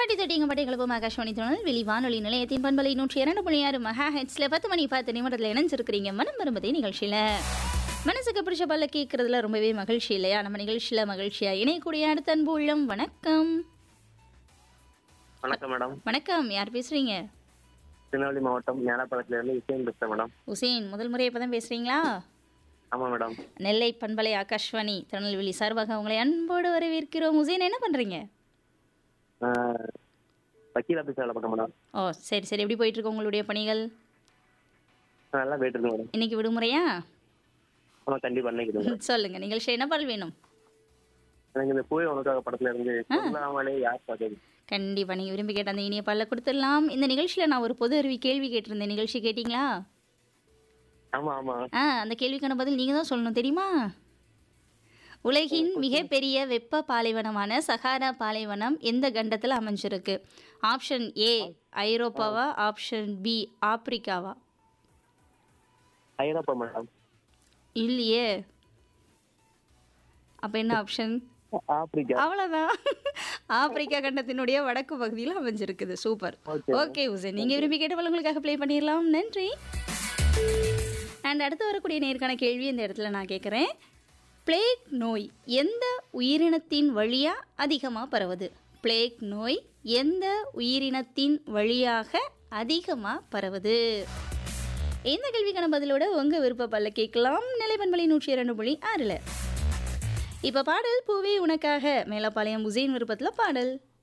பட்டி தொட்டிங்க பட்டி கிளப்பும் ஆகாஷ்வாணி தொழில் வெளி வானொலி நிலையத்தின் பண்பலை நூற்றி இரண்டு புள்ளி ஆறு மெகா ஹெட்ஸ்ல பத்து மணி பத்து நிமிடத்தில் இணைஞ்சிருக்கிறீங்க மனம் விரும்பதே நிகழ்ச்சியில மனசுக்கு பிடிச்ச பல்ல கேட்கறதுல ரொம்பவே மகிழ்ச்சி இல்லையா நம்ம நிகழ்ச்சியில மகிழ்ச்சியா இணையக்கூடிய அடுத்த அன்பு உள்ளம் வணக்கம் வணக்கம் மேடம் வணக்கம் யார் பேசுறீங்க திருநெல்வேலி மாவட்டம் ஞானப்பழத்துல இருந்து விஷயம் பேசுறேன் மேடம் உசேன் முதல் முறை இப்பதான் பேசுறீங்களா ஆமா மேடம் நெல்லை பண்பலை ஆகாஷ்வாணி திருநெல்வேலி சார்பாக உங்களை அன்போடு வரவேற்கிறோம் உசேன் என்ன பண்றீங்க ஆஹ், வக்கீல் ஆபீஸ் வேலை பார்க்க மேடம் ஓ சரி சரி எப்படி போயிட்டு இருக்கு உங்களுடைய பணிகள் நல்லா போயிட்டு இருக்கு மேடம் இன்னைக்கு விடுமுறையா ஆமா கண்டிப்பா நினைக்கிறேன் மேடம் சொல்லுங்க நிகழ்ச்சி என்ன பாடல் வேணும் எனக்கு இந்த பூவை உனக்காக படத்துல இருந்து சொல்லாமலே யார் பார்த்தது கண்டிப்பா நீங்க விரும்பி கேட்ட அந்த இனிய பாடல கொடுத்துடலாம் இந்த நிகழ்ச்சியில நான் ஒரு பொது அறிவி கேள்வி கேட்டிருந்தேன் நிகழ்ச்சி கேட்டீங்களா ஆமா ஆமா ஆ அந்த கேள்விக்கான பதில் நீங்க தான் சொல்லணும் தெரியுமா உலகின் மிகப்பெரிய வெப்ப பாலைவனமான சஹாரா பாலைவனம் எந்த கண்டத்தில் அமைஞ்சிருக்கு ஆப்ஷன் ஏ ஐரோப்பாவா ஆப்ஷன் பி ஆப்பிரிக்காவா ஐரோப்பா மேடம் இல்லையே அப்ப என்ன ஆப்ஷன் ஆப்பிரிக்கா அவ்வளவுதான் ஆப்பிரிக்கா கண்டத்தினுடைய வடக்கு பகுதியில் அமைஞ்சிருக்குது சூப்பர் Okay. ஓகே உசேன் நீங்க விரும்பி கேட்ட உங்களுக்காக ப்ளே பண்ணிடலாம் நன்றி அண்ட் அடுத்து வரக்கூடிய நேர்காண கேள்வி இந்த இடத்துல நான் கேட்குறேன் பிளேக் நோய் எந்த உயிரினத்தின் வழியா அதிகமாக பரவுது பிளேக் நோய் எந்த உயிரினத்தின் வழியாக அதிகமாக பரவுது இந்த கேள்விக்கான பதிலோட உங்க விருப்ப பல்ல கேட்கலாம் நிலைப்பண்பலை நூற்றி இரண்டு புள்ளி ஆறில் இப்போ பாடல் பூவே உனக்காக மேலப்பாளையம் உசேன் விருப்பத்தில் பாடல்